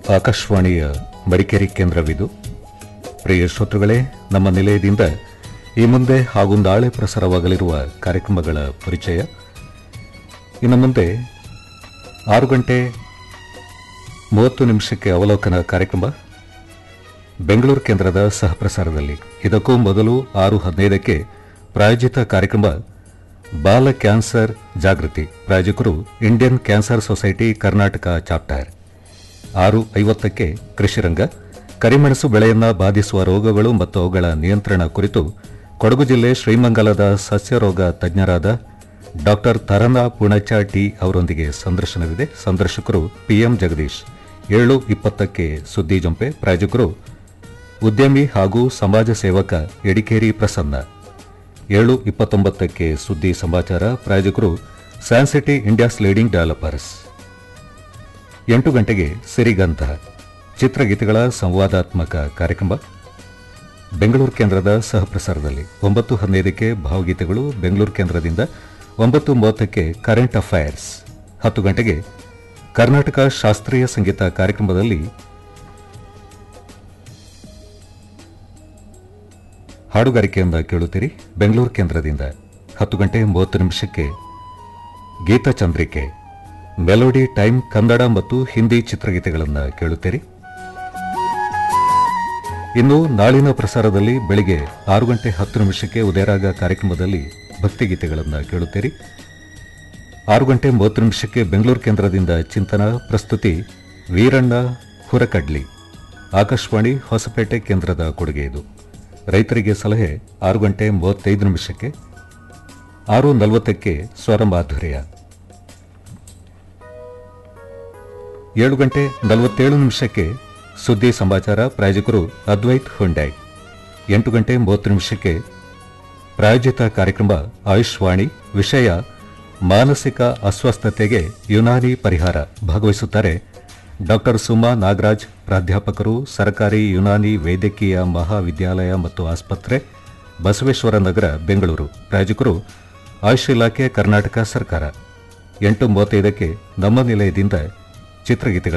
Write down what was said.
ಆಕಾಶವಾಣಿಯ ಮಡಿಕೇರಿ ಕೇಂದ್ರವಿದು ಪ್ರಿಯ ಶ್ರೋತೃಗಳೇ ನಮ್ಮ ನಿಲಯದಿಂದ ಈ ಮುಂದೆ ಹಾಗೂ ನಾಳೆ ಪ್ರಸಾರವಾಗಲಿರುವ ಕಾರ್ಯಕ್ರಮಗಳ ಪರಿಚಯ ಇನ್ನು ಮುಂದೆ ಆರು ಗಂಟೆ ಮೂವತ್ತು ನಿಮಿಷಕ್ಕೆ ಅವಲೋಕನ ಕಾರ್ಯಕ್ರಮ ಬೆಂಗಳೂರು ಕೇಂದ್ರದ ಸಹಪ್ರಸಾರದಲ್ಲಿ ಇದಕ್ಕೂ ಮೊದಲು ಆರು ಹದಿನೈದಕ್ಕೆ ಪ್ರಾಯೋಜಿತ ಕಾರ್ಯಕ್ರಮ ಬಾಲ ಕ್ಯಾನ್ಸರ್ ಜಾಗೃತಿ ಪ್ರಾಯೋಜಕರು Indian cancer society Karnataka chapter ಆರು ಐವತ್ತಕ್ಕೆ ಕೃಷಿರಂಗ ಕರಿಮೆಣಸು ಬೆಳೆಯನ್ನ ಬಾಧಿಸುವ ರೋಗಗಳು ಮತ್ತು ಅವುಗಳ ನಿಯಂತ್ರಣ ಕುರಿತು ಕೊಡಗು ಜಿಲ್ಲೆ ಶ್ರೀಮಂಗಲದ ಸಸ್ಯರೋಗ ತಜ್ಞರಾದ ಡಾಕ್ಟರ್ ತರನ ಪುಣಚ ಟಿ ಅವರೊಂದಿಗೆ ಸಂದರ್ಶನವಿದೆ ಸಂದರ್ಶಕರು ಪಿಎಂ ಜಗದೀಶ್ ಏಳು ಇಪ್ಪತ್ತಕ್ಕೆ ಸುದ್ದಿ ಜಂಪೆ ಪ್ರಾಯೋಜಕರು ಉದ್ಯಮಿ ಹಾಗೂ ಸಮಾಜ ಸೇವಕ ಎಡಿಕೇರಿ ಪ್ರಸನ್ನ ಏಳು ಇಪ್ಪತ್ತೊಂಬತ್ತಕ್ಕೆ ಸುದ್ದಿ ಸಮಾಚಾರ ಪ್ರಾಯೋಜಕರು ಸ್ಯಾನ್ಸಿಟಿ ಇಂಡಿಯಾಸ್ ಲೀಡಿಂಗ್ ಡೆವಲಪರ್ಸ್ ಎಂಟು ಗಂಟೆಗೆ ಸಿರಿಗಂಧ ಚಿತ್ರಗೀತೆಗಳ ಸಂವಾದಾತ್ಮಕ ಕಾರ್ಯಕ್ರಮ ಬೆಂಗಳೂರು ಕೇಂದ್ರದ ಸಹಪ್ರಸಾರದಲ್ಲಿ ಒಂಬತ್ತು ಹದಿನೈದಕ್ಕೆ ಭಾವಗೀತೆಗಳು ಬೆಂಗಳೂರು ಕೇಂದ್ರದಿಂದ ಒಂಬತ್ತು ಮೂವತ್ತಕ್ಕೆ ಕರೆಂಟ್ ಅಫೈರ್ಸ್ ಹತ್ತು ಗಂಟೆಗೆ ಕರ್ನಾಟಕ ಶಾಸ್ತ್ರೀಯ ಸಂಗೀತ ಕಾರ್ಯಕ್ರಮದಲ್ಲಿ ಹಾಡುಗಾರಿಕೆಯಿಂದ ಕೇಳುತ್ತೀರಿ ಬೆಂಗಳೂರು ಕೇಂದ್ರದಿಂದ ಹತ್ತು ಗಂಟೆ ಮೂವತ್ತು ನಿಮಿಷಕ್ಕೆ ಗೀತಚಂದ್ರಿಕೆ ಮೆಲೋಡಿ ಟೈಮ್ ಕನ್ನಡ ಮತ್ತು ಹಿಂದಿ ಚಿತ್ರಗೀತೆಗಳನ್ನು ಕೇಳುತ್ತೀರಿ ಇನ್ನು ನಾಳಿನ ಪ್ರಸಾರದಲ್ಲಿ ಬೆಳಿಗ್ಗೆ ಆರು ಗಂಟೆ ಹತ್ತು ನಿಮಿಷಕ್ಕೆ ಉದಯರಾಗ ಕಾರ್ಯಕ್ರಮದಲ್ಲಿ ಭಕ್ತಿಗೀತೆಗಳನ್ನು ಕೇಳುತ್ತೀರಿ ಆರು ಗಂಟೆ ಮೂವತ್ತು ನಿಮಿಷಕ್ಕೆ ಬೆಂಗಳೂರು ಕೇಂದ್ರದಿಂದ ಚಿಂತನ ಪ್ರಸ್ತುತಿ ವೀರಣ್ಣ ಹುರಕಡ್ಲಿ ಆಕಾಶವಾಣಿ ಹೊಸಪೇಟೆ ಕೇಂದ್ರದ ಕೊಡುಗೆ ಇದು ರೈತರಿಗೆ ಸಲಹೆ ಆರು ಗಂಟೆ ಮೂವತ್ತೈದು ನಿಮಿಷಕ್ಕೆ ಆರು ನಲವತ್ತಕ್ಕೆ ಸ್ವರ ಮಾಧುರ್ಯ ಏಳು ಗಂಟೆ ನಲವತ್ತೇಳು ನಿಮಿಷಕ್ಕೆ ಸುದ್ದಿ ಸಮಾಚಾರ ಪ್ರಾಯೋಜಕರು ಅದ್ವೈತ್ ಹುಂಡೈ ಎಂಟು ಗಂಟೆ ಮೂವತ್ತು ನಿಮಿಷಕ್ಕೆ ಪ್ರಾಯೋಜಿತ ಕಾರ್ಯಕ್ರಮ ಆಯುಷ್ವಾಣಿ ವಿಷಯ ಮಾನಸಿಕ ಅಸ್ವಸ್ಥತೆಗೆ ಯುನಾನಿ ಪರಿಹಾರ ಭಾಗವಹಿಸುತ್ತಾರೆ ಡಾಕ್ಟರ್ ಸುಮಾ ನಾಗರಾಜ್ ಪ್ರಾಧ್ಯಾಪಕರು ಸರ್ಕಾರಿ ಯುನಾನಿ ವೈದ್ಯಕೀಯ ಮಹಾವಿದ್ಯಾಲಯ ಮತ್ತು ಆಸ್ಪತ್ರೆ ಬಸವೇಶ್ವರ ನಗರ ಬೆಂಗಳೂರು ಪ್ರಾಯೋಜಕರು ಆಯುಷ್ ಇಲಾಖೆ ಕರ್ನಾಟಕ ಸರ್ಕಾರ ಎಂಟು ಮೂವತ್ತೈದಕ್ಕೆ ನಮ್ಮ ನಿಲಯದಿಂದ ಚಿತ್ರಗೀತೆಗಳ